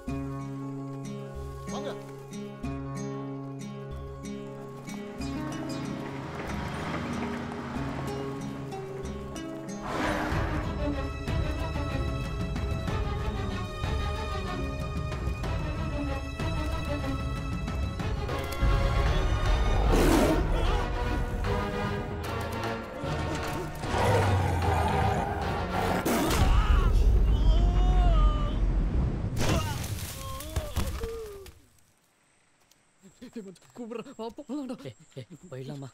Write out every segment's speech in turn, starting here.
வாங்க கூப்பிடுறேன் வா, போலாம்டா. போயிடலாமா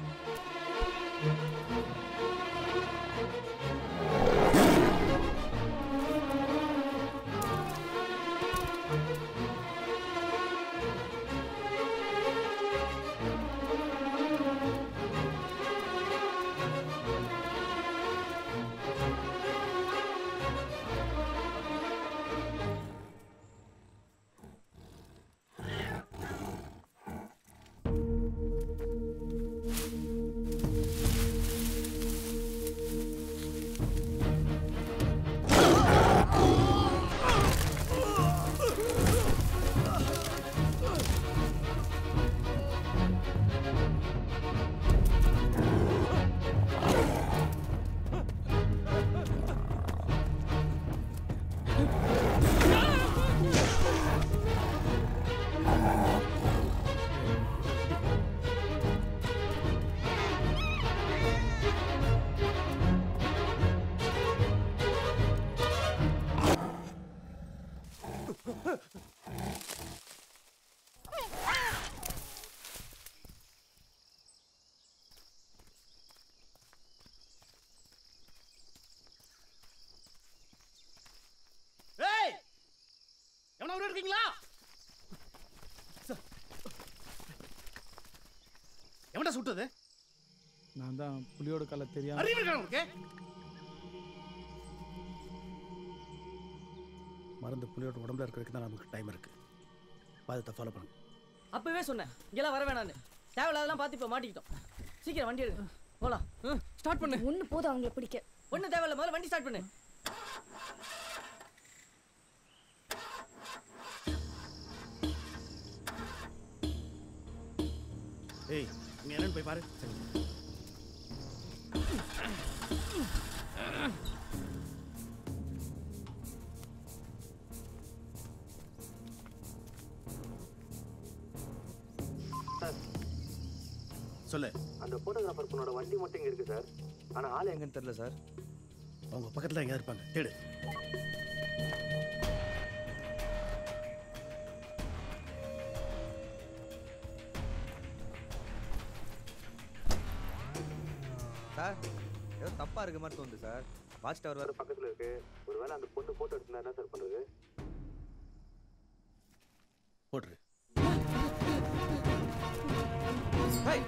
ஏய் எவனா உள்ள இருக்கீங்களா எவன்டா சுட்டது நான் தான் புலியோட கலை தெரியாம அறிவு இருக்கா உனக்கு மருந்து புலியோட உடம்புல இருக்கிறதுக்கு தான் நமக்கு டைம் இருக்கு பாதத்தை ஃபாலோ பண்ணுங்க அப்பவே சொன்னேன் இங்கெல்லாம் வர வேணான்னு தேவையில்லாதெல்லாம் பார்த்து இப்போ மாட்டிக்கிட்டோம் சீக்கிரம் வண்டி எடுங்க போலாம் ஸ்டார்ட் பண்ணு ஒண்ணு போதும் அவங்கள பிடிக்க ஒன்றும் தேவையில்ல முதல்ல வண்டி ஸ்டார்ட் பண்ணு ஏய் இங்க என்னன்னு போய் பாரு சொல்லு அந்த போட்டோகிராஃபர் பொண்ணோட வண்டி மட்டும் இங்க இருக்கு சார் ஆனா ஆள் எங்கன்னு தெரியல சார் அவங்க பக்கத்துல எங்க இருப்பாங்க தேடு சார் ஏதோ தப்பா இருக்க மாதிரி தோணுது சார் வாட்ச் டவர் வேற பக்கத்துல இருக்கு ஒருவேளை அந்த பொண்ணு போட்டோ எடுத்துனா என்ன சார் பண்றது போட்டுரு ஹேய்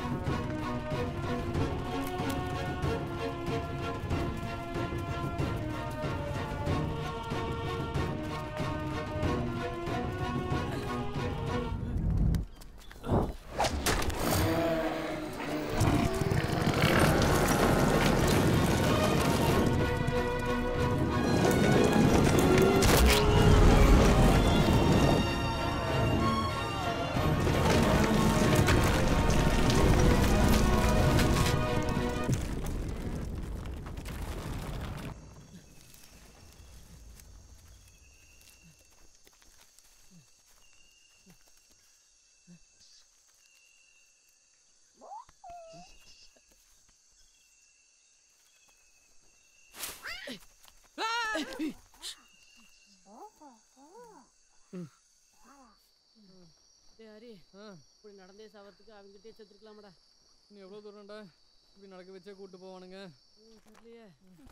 டேய் ஹரி இப்படி நடந்தே சாவறதுக்கு அவங்ககிட்டயே செத்துருக்கலாமடா இன்னும் எவ்வளோ தூரம்டா இப்படி நடக்க வச்சே கூட்டு போவானுங்க தெரியலையே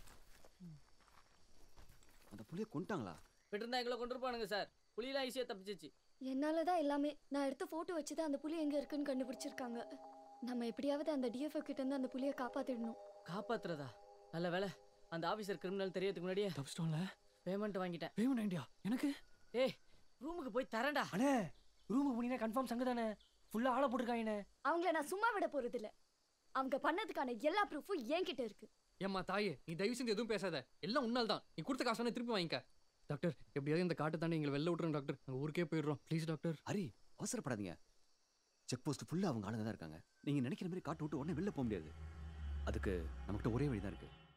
அந்த புளியை கொண்டாங்களா விட்டுருந்தா எங்களை கொண்டு இருப்பானுங்க சார் புலியெல்லாம் ஈஸியாக தப்பிச்சிச்சு என்னால தான் எல்லாமே நான் எடுத்த போட்டோ வச்சு தான் அந்த புலி எங்க இருக்குன்னு கண்டுபிடிச்சிருக்காங்க நம்ம எப்படியாவது அந்த டிஎஃப்ஓ கிட்ட இருந்து அந்த புலியை காப்பாத்திடணும் காப்பாத்துறதா நல்ல வேலை அந்த ஆஃபீஸர் கிரிமினல் தெரியறதுக்கு முன்னாடியே தப்பிச்சிட்டோம்ல பேமெண்ட் வாங்கிட்டேன் பேமெண்ட் ஐடியா எனக்கு ஏய் ரூமுக்கு போய் தரேன்டா அண்ணே ரூமுக்கு போனீங்கன்னா கன்ஃபார்ம் சங்கு தானே ஃபுல்லா ஆளை போட்டிருக்காங்கண்ணே அவங்கள நான் சும்மா விட போறது இல்ல அவங்க பண்ணதுக்கான எல்லா ப்ரூஃபும் என்கிட்ட இருக்கு ஏம்மா தாயே நீ தயவு செஞ்சு எதுவும் பேசாத எல்லாம் உன்னால் தான் நீ கொடுத்த காசு வேணா திருப்பி வாங்கிக்க டாக்டர் எப்படியாவது இந்த காட்டை தாண்டி எங்களை வெளில விட்டுருங்க டாக்டர் நாங்கள் ஊருக்கே போயிடுறோம் ப்ளீஸ் டாக்டர் ஹரி அவசரப்படாதீங்க செக் போஸ்ட் ஃபுல்லாக அவங்க ஆளுங்க தான் இருக்காங்க நீங்கள் நினைக்கிற மாதிரி காட்டு விட்டு உடனே வெளில போக முடியாது அதுக்கு நம்மகிட்ட ஒரே வழி தான் இருக்குது